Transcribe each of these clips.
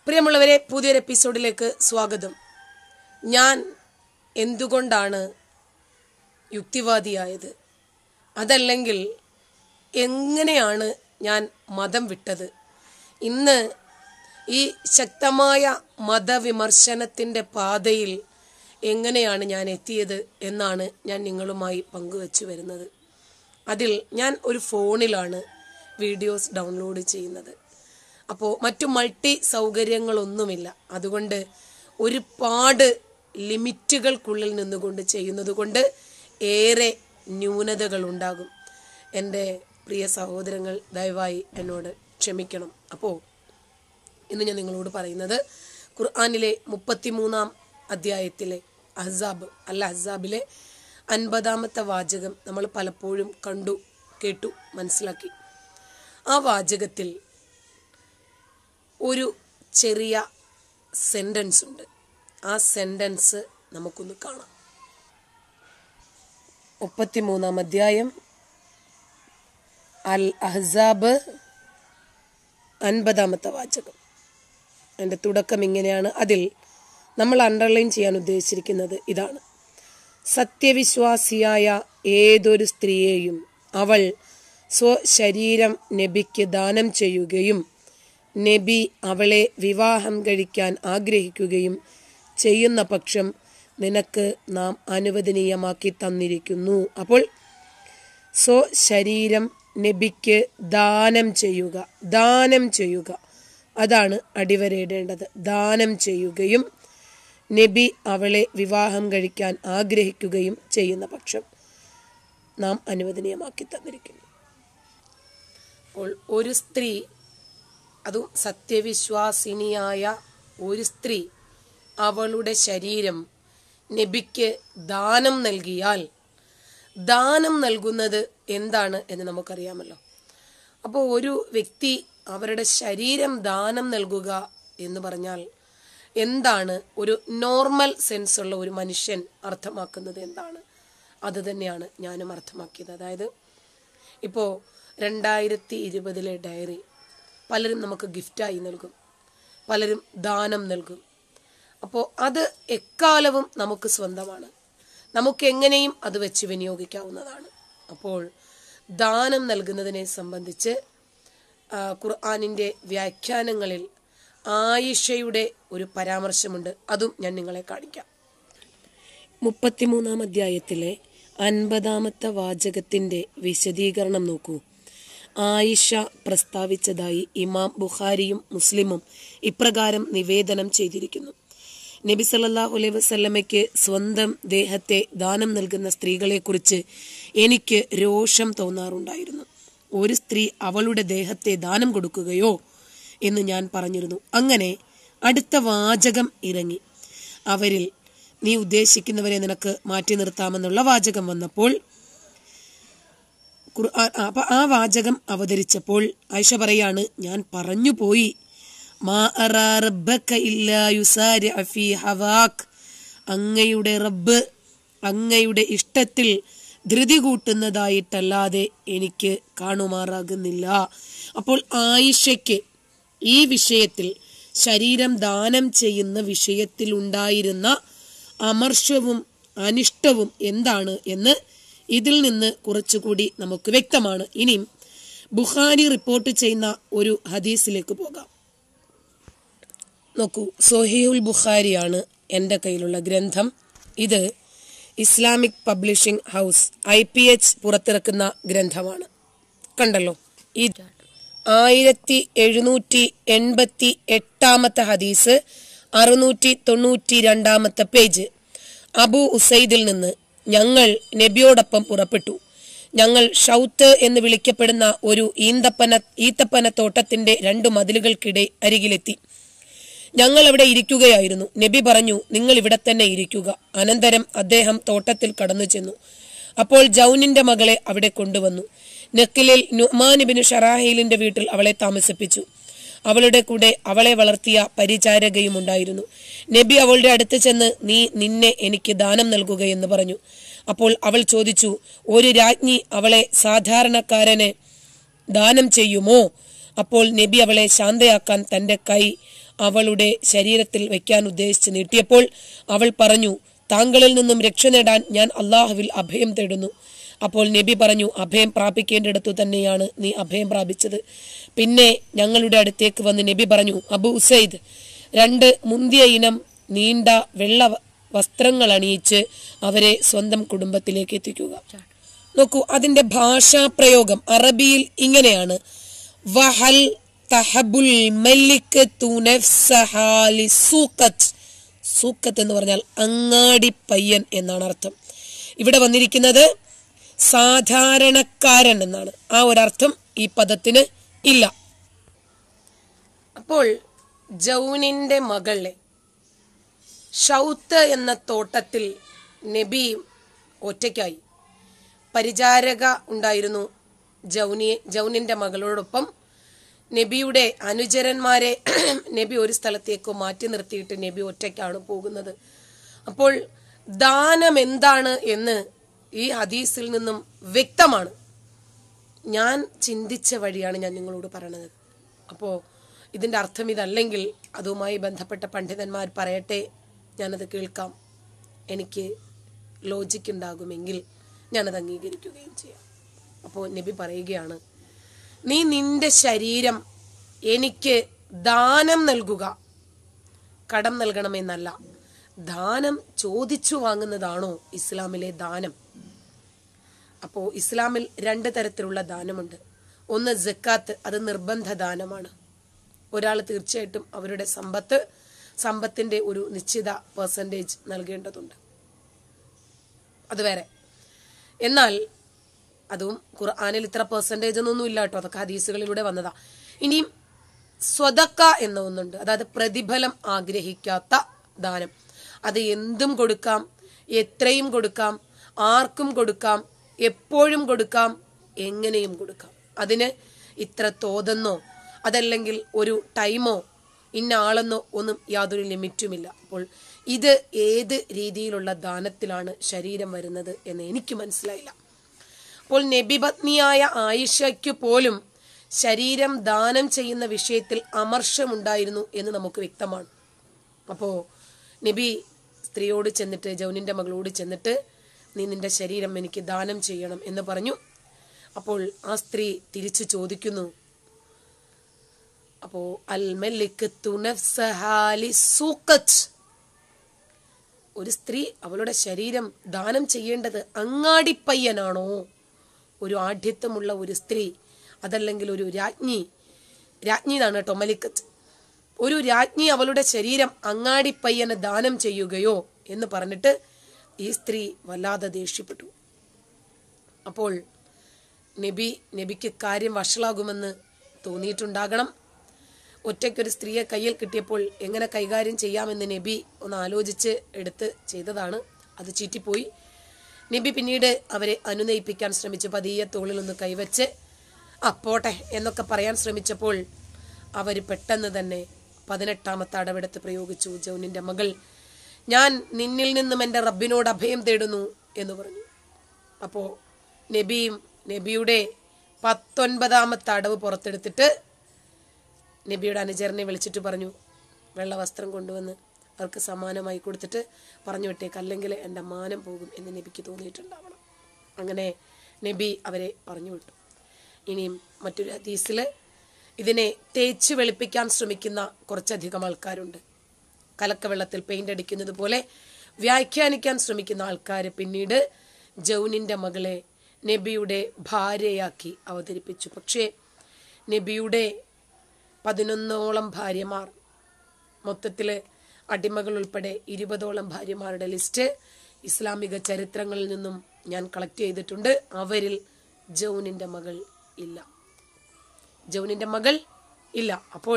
പ്രിയമുള്ളവരെ പുതിയൊരു എപ്പിസോഡിലേക്ക് സ്വാഗതം ഞാൻ എന്തുകൊണ്ടാണ് യുക്തിവാദിയായത് അതല്ലെങ്കിൽ എങ്ങനെയാണ് ഞാൻ മതം വിട്ടത് ഇന്ന് ഈ ശക്തമായ മതവിമർശനത്തിൻ്റെ പാതയിൽ എങ്ങനെയാണ് ഞാൻ എത്തിയത് എന്നാണ് ഞാൻ നിങ്ങളുമായി പങ്കുവച്ചു വരുന്നത് അതിൽ ഞാൻ ഒരു ഫോണിലാണ് വീഡിയോസ് ഡൗൺലോഡ് ചെയ്യുന്നത് അപ്പോൾ മറ്റു മൾട്ടി സൗകര്യങ്ങളൊന്നുമില്ല അതുകൊണ്ട് ഒരുപാട് ലിമിറ്റുകൾക്കുള്ളിൽ നിന്നുകൊണ്ട് ചെയ്യുന്നത് കൊണ്ട് ഏറെ ന്യൂനതകൾ ഉണ്ടാകും എൻ്റെ പ്രിയ സഹോദരങ്ങൾ ദയവായി എന്നോട് ക്ഷമിക്കണം അപ്പോൾ ഇന്ന് ഞാൻ നിങ്ങളോട് പറയുന്നത് ഖുർആാനിലെ മുപ്പത്തിമൂന്നാം അധ്യായത്തിലെ അഹ്സാബ് അല്ല അഹ്സാബിലെ അൻപതാമത്തെ വാചകം നമ്മൾ പലപ്പോഴും കണ്ടു കേട്ടു മനസ്സിലാക്കി ആ വാചകത്തിൽ ഒരു ചെറിയ സെൻറ്റൻസ് ഉണ്ട് ആ സെൻറ്റൻസ് നമുക്കൊന്ന് കാണാം മുപ്പത്തിമൂന്നാം അധ്യായം അൽ അഹ്സാബ് അൻപതാമത്തെ വാചകം എൻ്റെ തുടക്കം ഇങ്ങനെയാണ് അതിൽ നമ്മൾ അണ്ടർലൈൻ ചെയ്യാൻ ഉദ്ദേശിച്ചിരിക്കുന്നത് ഇതാണ് സത്യവിശ്വാസിയായ ഏതൊരു സ്ത്രീയെയും അവൾ സ്വശരീരം നബിക്ക് ദാനം ചെയ്യുകയും നബി അവളെ വിവാഹം കഴിക്കാൻ ആഗ്രഹിക്കുകയും ചെയ്യുന്ന പക്ഷം നിനക്ക് നാം അനുവദനീയമാക്കി തന്നിരിക്കുന്നു അപ്പോൾ സ്വശരീരം നബിക്ക് ദാനം ചെയ്യുക ദാനം ചെയ്യുക അതാണ് അടിവരയിടേണ്ടത് ദാനം ചെയ്യുകയും നബി അവളെ വിവാഹം കഴിക്കാൻ ആഗ്രഹിക്കുകയും ചെയ്യുന്ന പക്ഷം നാം അനുവദനീയമാക്കി തന്നിരിക്കുന്നു അപ്പോൾ ഒരു സ്ത്രീ അതും സത്യവിശ്വാസിനിയായ ഒരു സ്ത്രീ അവളുടെ ശരീരം നബിക്ക് ദാനം നൽകിയാൽ ദാനം നൽകുന്നത് എന്താണ് എന്ന് നമുക്കറിയാമല്ലോ അപ്പോൾ ഒരു വ്യക്തി അവരുടെ ശരീരം ദാനം നൽകുക എന്ന് പറഞ്ഞാൽ എന്താണ് ഒരു നോർമൽ സെൻസ് ഉള്ള ഒരു മനുഷ്യൻ അർത്ഥമാക്കുന്നത് എന്താണ് അത് തന്നെയാണ് ഞാനും അർത്ഥമാക്കിയത് അതായത് ഇപ്പോൾ രണ്ടായിരത്തി ഇരുപതിലെ ഡയറി പലരും നമുക്ക് ഗിഫ്റ്റായി നൽകും പലരും ദാനം നൽകും അപ്പോൾ അത് എക്കാലവും നമുക്ക് സ്വന്തമാണ് നമുക്ക് എങ്ങനെയും അത് വെച്ച് വിനിയോഗിക്കാവുന്നതാണ് അപ്പോൾ ദാനം നൽകുന്നതിനെ സംബന്ധിച്ച് ആ, ഖുർആാനിൻ്റെ വ്യാഖ്യാനങ്ങളിൽ ആയിഷയുടെ ഒരു പരാമർശമുണ്ട് അതും ഞാൻ നിങ്ങളെ കാണിക്കാം മുപ്പത്തിമൂന്നാം അധ്യായത്തിലെ അൻപതാമത്തെ വാചകത്തിന്റെ വിശദീകരണം നോക്കൂ ആയിഷ പ്രസ്താവിച്ചതായി ഇമാം ബുഖാരിയും മുസ്ലിമും ഇപ്രകാരം നിവേദനം ചെയ്തിരിക്കുന്നു നബി സല്ലല്ലാഹു അലൈഹി വസല്ലമയ്ക്ക് സ്വന്തം ദേഹത്തെ ദാനം നൽകുന്ന സ്ത്രീകളെക്കുറിച്ച് എനിക്ക് രോഷം തോന്നാറുണ്ടായിരുന്നു ഒരു സ്ത്രീ അവളുടെ ദേഹത്തെ ദാനം കൊടുക്കുകയോ എന്ന് ഞാൻ പറഞ്ഞിരുന്നു അങ്ങനെ അടുത്ത വാചകം ഇറങ്ങി അവരിൽ നീ ഉദ്ദേശിക്കുന്നവരെ നിനക്ക് മാറ്റി നിർത്താമെന്നുള്ള വാചകം വന്നപ്പോൾ ഖുർആൻ ആ, അപ്പൊ ആ വാചകം അവതരിച്ചപ്പോൾ ആയിഷ പറയാണ് ഞാൻ പറഞ്ഞു പോയി മാ അറാ റബ്ബക ഇല്ലാ യുസാരിഅ ഫീ ഹവാക് അങ്ങയുടെ റബ്ബ് അങ്ങയുടെ ഇഷ്ടത്തിൽ ധൃതി കൂട്ടുന്നതായിട്ടല്ലാതെ എനിക്ക് കാണുമാറാകുന്നില്ല അപ്പോൾ ആയിഷയ്ക്ക് ഈ വിഷയത്തിൽ ശരീരം ദാനം ചെയ്യുന്ന വിഷയത്തിലുണ്ടായിരുന്ന അമർഷവും അനിഷ്ടവും എന്താണ് എന്ന് ഇതിൽ നിന്ന് കുറച്ചുകൂടി നമുക്ക് വ്യക്തമാണ് ഇനിയും ബുഖാരി റിപ്പോർട്ട് ചെയ്യുന്ന ഒരു ഹദീസിലേക്ക് പോകാം നോക്കൂ സൊഹീഉൽ ബുഖാരിയാണ് എൻ്റെ കയ്യിലുള്ള ഗ്രന്ഥം ഇത് Islamic publishing house I P H പുറത്തിറക്കുന്ന ഗ്രന്ഥമാണ് കണ്ടല്ലോ ഈ ആയിരത്തി എഴുന്നൂറ്റി എൺപത്തി എട്ടാമത്തെ ഹദീസ് അറുന്നൂറ്റി തൊണ്ണൂറ്റി രണ്ടാമത്തെ പേജ് അബു ഉസൈദിൽ നിന്ന് ഞങ്ങൾ നബിയോടൊപ്പം പുറപ്പെട്ടു ഞങ്ങൾ ഷൗത്ത് എന്ന് വിളിക്കപ്പെടുന്ന ഒരു ഈന്തപ്പന ഈത്തപ്പന തോട്ടത്തിന്റെ രണ്ടു മതിലുകൾക്കിടെ അരികിലെത്തി ഞങ്ങൾ അവിടെ ഇരിക്കുകയായിരുന്നു നബി പറഞ്ഞു നിങ്ങൾ ഇവിടെ തന്നെ ഇരിക്കുക അനന്തരം അദ്ദേഹം തോട്ടത്തിൽ കടന്നു ചെന്നു അപ്പോൾ ജൗനിന്റെ മകളെ അവിടെ കൊണ്ടുവന്നു നക്കിലിൽ നുമാനിബിന് ഷറാഹീലിന്റെ വീട്ടിൽ അവളെ താമസിപ്പിച്ചു അവളുടെ കൂടെ അവളെ വളർത്തിയ പരിചാരകയും ഉണ്ടായിരുന്നു നബി അവളുടെ അടുത്ത് ചെന്ന് നീ നിന്നെ എനിക്ക് ദാനം നൽകുകയെന്ന് പറഞ്ഞു അപ്പോൾ അവൾ ചോദിച്ചു ഒരു രാജ്ഞി അവളെ സാധാരണക്കാരന് ദാനം ചെയ്യുമോ അപ്പോൾ നബി അവളെ ശാന്തയാക്കാൻ തന്റെ കൈ അവളുടെ ശരീരത്തിൽ വയ്ക്കാൻ ഉദ്ദേശിച്ച് നീട്ടിയപ്പോൾ അവൾ പറഞ്ഞു താങ്കളിൽ നിന്നും രക്ഷ നേടാൻ ഞാൻ അള്ളാഹുവിൽ അഭയം തേടുന്നു അപ്പോൾ നബി പറഞ്ഞു അഭയം പ്രാപിക്കേണ്ടിടത്തു തന്നെയാണ് നീ അഭയം പ്രാപിച്ചത് പിന്നെ ഞങ്ങളുടെ അടുത്തേക്ക് വന്ന് നബി പറഞ്ഞു അബു ഉസൈദ് രണ്ട് മുന്തിയ ഇനം നീണ്ട വെള്ള വ- വസ്ത്രങ്ങൾ അണിയിച്ച് അവരെ സ്വന്തം കുടുംബത്തിലേക്ക് എത്തിക്കുക നോക്കൂ അതിന്റെ ഭാഷാ പ്രയോഗം അറബിയിൽ ഇങ്ങനെയാണ് വഹൽ തഹബുൽ മല്ലിക് തുനഫ്സഹാലി സൂക്കത്ത് സൂക്കത്ത് എന്ന് പറഞ്ഞാൽ അങ്ങാടി പയ്യൻ എന്നാണ് അർത്ഥം ഇവിടെ വന്നിരിക്കുന്നത് സാധാരണക്കാരൻ എന്നാണ് ആ ഒരർത്ഥം ഈ പദത്തിന് ഇല്ല അപ്പോൾ ജൗനിന്റെ മകളെ ഷൗത്ത് എന്ന തോട്ടത്തിൽ നബി ഒറ്റയ്ക്കായി പരിചാരക ഉണ്ടായിരുന്നു ജൗനിയെ ജൗനിന്റെ മകളോടൊപ്പം നബിയുടെ അനുചരന്മാരെ നബി ഒരു സ്ഥലത്തേക്ക് മാറ്റി നിർത്തിയിട്ട് നബി ഒറ്റയ്ക്കാണ് പോകുന്നത് അപ്പോൾ ദാനം എന്താണ് എന്ന് ഈ ഹദീസിൽ നിന്നും വ്യക്തമാണ് ഞാൻ ചിന്തിച്ച വഴിയാണ് ഞാൻ നിങ്ങളോട് പറയണത് അപ്പോൾ ഇതിൻ്റെ അർത്ഥം ഇതല്ലെങ്കിൽ അതുമായി ബന്ധപ്പെട്ട പണ്ഡിതന്മാർ പറയട്ടെ ഞാനത് കേൾക്കാം എനിക്ക് ലോജിക്ക് ഉണ്ടാകുമെങ്കിൽ ഞാനത് അംഗീകരിക്കുകയും ചെയ്യാം അപ്പോൾ നബി പറയുകയാണ് നീ നിന്റെ ശരീരം എനിക്ക് ദാനം നൽകുക കടം നൽകണമെന്നല്ല ദാനം ചോദിച്ചു വാങ്ങുന്നതാണോ ഇസ്ലാമിലെ ദാനം അപ്പോൾ ഇസ്ലാമിൽ രണ്ട് തരത്തിലുള്ള ദാനമുണ്ട് ഒന്ന് ജക്കാത്ത് അത് നിർബന്ധ ദാനമാണ് ഒരാൾ തീർച്ചയായിട്ടും അവരുടെ സമ്പത്ത് സമ്പത്തിന്റെ ഒരു നിശ്ചിത പെർസെൻറ്റേജ് നൽകേണ്ടതുണ്ട് അത് വേറെ എന്നാൽ അതും ഖുർആാനിൽ ഇത്ര പെർസെൻറ്റേജ് ഒന്നും ഇല്ല കേട്ടോ അതൊക്കെ ഹദീസുകളിലൂടെ വന്നതാ ഇനിയും സ്വതക്ക എന്ന ഒന്നുണ്ട് അതായത് പ്രതിഫലം ആഗ്രഹിക്കാത്ത ദാനം അത് എന്തും കൊടുക്കാം എത്രയും കൊടുക്കാം ആർക്കും കൊടുക്കാം എപ്പോഴും കൊടുക്കാം എങ്ങനെയും കൊടുക്കാം അതിന് ഇത്ര തോതെന്നോ അതല്ലെങ്കിൽ ഒരു ടൈമോ ഇന്ന ആളെന്നോ ഒന്നും യാതൊരു ലിമിറ്റുമില്ല അപ്പോൾ ഇത് ഏത് രീതിയിലുള്ള ദാനത്തിലാണ് ശരീരം വരുന്നത് എന്ന് എനിക്ക് മനസ്സിലായില്ല അപ്പോൾ നബിപത്നിയായ ആയിഷയ്ക്ക് പോലും ശരീരം ദാനം ചെയ്യുന്ന വിഷയത്തിൽ അമർഷമുണ്ടായിരുന്നു എന്ന് നമുക്ക് വ്യക്തമാണ് അപ്പോൾ നബി സ്ത്രീയോട് ചെന്നിട്ട് ജൗനിന്റെ മകളോട് ചെന്നിട്ട് നീ നിന്റെ ശരീരം എനിക്ക് ദാനം ചെയ്യണം എന്ന് പറഞ്ഞു അപ്പോൾ ആ സ്ത്രീ തിരിച്ചു ചോദിക്കുന്നു അപ്പോ അൽ മലിക് തുനഫ്സഹാലി സൂക്കത്ത് ഒരു സ്ത്രീ അവളുടെ ശരീരം ദാനം ചെയ്യേണ്ടത് അങ്ങാടിപ്പയ്യനാണോ ഒരു ആഢ്യത്വമുള്ള ഒരു സ്ത്രീ അതല്ലെങ്കിൽ ഒരു രാജ്ഞി രാജ്ഞി എന്നാണ് കേട്ടോ മലിക്കത്ത് ഒരു രാജ്ഞി അവളുടെ ശരീരം അങ്ങാടിപ്പയ്യന് ദാനം ചെയ്യുകയോ എന്ന് പറഞ്ഞിട്ട് ഈ സ്ത്രീ വല്ലാതെ ദേഷ്യപ്പെട്ടു അപ്പോൾ നബി നബിക്ക് കാര്യം വഷളാകുമെന്ന് തോന്നിയിട്ടുണ്ടാകണം ഒറ്റയ്ക്കൊരു സ്ത്രീയെ കയ്യിൽ കിട്ടിയപ്പോൾ എങ്ങനെ കൈകാര്യം ചെയ്യാമെന്ന് നബി ഒന്ന് ആലോചിച്ച് എടുത്ത് ചെയ്തതാണ് അത് ചീറ്റിപ്പോയി നബി പിന്നീട് അവരെ അനുനയിപ്പിക്കാൻ ശ്രമിച്ചു പതിയെ തോളിലൊന്ന് കൈവച്ച് ആ പോട്ടെ എന്നൊക്കെ പറയാൻ ശ്രമിച്ചപ്പോൾ അവർ പെട്ടെന്ന് തന്നെ പതിനെട്ടാമത്തെ അടവെടുത്ത് പ്രയോഗിച്ചു ജൗനിന്റെ മകൾ ഞാൻ നിന്നിൽ നിന്നും എൻ്റെ റബ്ബിനോട് അഭയം തേടുന്നു എന്ന് പറഞ്ഞു അപ്പോൾ നബിയും നബിയുടെ പത്തൊൻപതാമത്തെ അടവ് പുറത്തെടുത്തിട്ട് നബിയുടെ അനുചരനെ വിളിച്ചിട്ട് പറഞ്ഞു വെള്ള വസ്ത്രം കൊണ്ടുവന്ന് അവർക്ക് സമാനമായി കൊടുത്തിട്ട് പറഞ്ഞു വിട്ടേക്ക് അല്ലെങ്കിൽ എൻ്റെ മാനം പോകും എന്ന് നബിക്ക് തോന്നിയിട്ടുണ്ടാവണം അങ്ങനെ നബി അവരെ പറഞ്ഞു വിട്ടു ഇനിയും മറ്റൊരു ഹദീസിൽ ഇതിനെ തേച്ച് വെളുപ്പിക്കാൻ ശ്രമിക്കുന്ന കുറച്ചധികം ആൾക്കാരുണ്ട് കലക്കവെള്ളത്തിൽ പെയിന്റ് അടിക്കുന്നത് പോലെ വ്യാഖ്യാനിക്കാൻ ശ്രമിക്കുന്ന ആൾക്കാർ പിന്നീട് ജൗനിന്റെ മകളെ നബിയുടെ ഭാര്യയാക്കി അവതരിപ്പിച്ചു പക്ഷേ നബിയുടെ പതിനൊന്നോളം ഭാര്യമാർ മൊത്തത്തിൽ അടിമകൾ ഉൾപ്പെടെ ഇരുപതോളം ഭാര്യമാരുടെ ലിസ്റ്റ് ഇസ്ലാമിക ചരിത്രങ്ങളിൽ നിന്നും ഞാൻ കളക്ട് ചെയ്തിട്ടുണ്ട് അവരിൽ ജൗനിന്റെ മകൾ ഇല്ല ജൗനിന്റെ മകൾ ഇല്ല അപ്പോൾ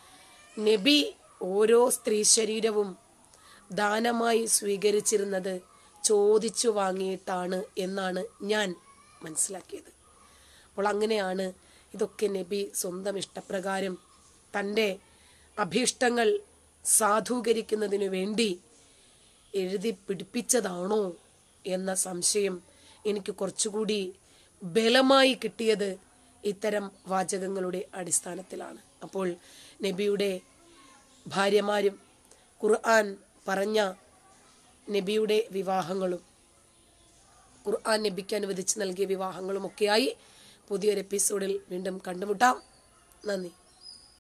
നബി ഓരോ സ്ത്രീ ശരീരവും ദാനമായി സ്വീകരിച്ചിരുന്നത് ചോദിച്ചു വാങ്ങിയിട്ടാണ് എന്നാണ് ഞാൻ മനസ്സിലാക്കിയത് അപ്പോൾ അങ്ങനെയാണ് ഇതൊക്കെ നബി സ്വന്തം ഇഷ്ടപ്രകാരം തൻ്റെ അഭീഷ്ടങ്ങൾ സാധൂകരിക്കുന്നതിനു വേണ്ടി എഴുതി പിടിപ്പിച്ചതാണോ എന്ന സംശയം എനിക്ക് കുറച്ചുകൂടി ബലമായി കിട്ടിയത് ഇത്തരം വാചകങ്ങളുടെ അടിസ്ഥാനത്തിലാണ് അപ്പോൾ നബിയുടെ ഭാര്യമാരും ഖുർആൻ പറഞ്ഞ നബിയുടെ വിവാഹങ്ങളും ഖുർആൻ നബിക്ക് അനുവദിച്ച് നൽകിയ വിവാഹങ്ങളും ഒക്കെയായി പുതിയൊരു എപ്പിസോഡിൽ വീണ്ടും കണ്ടുമുട്ടാം നന്ദി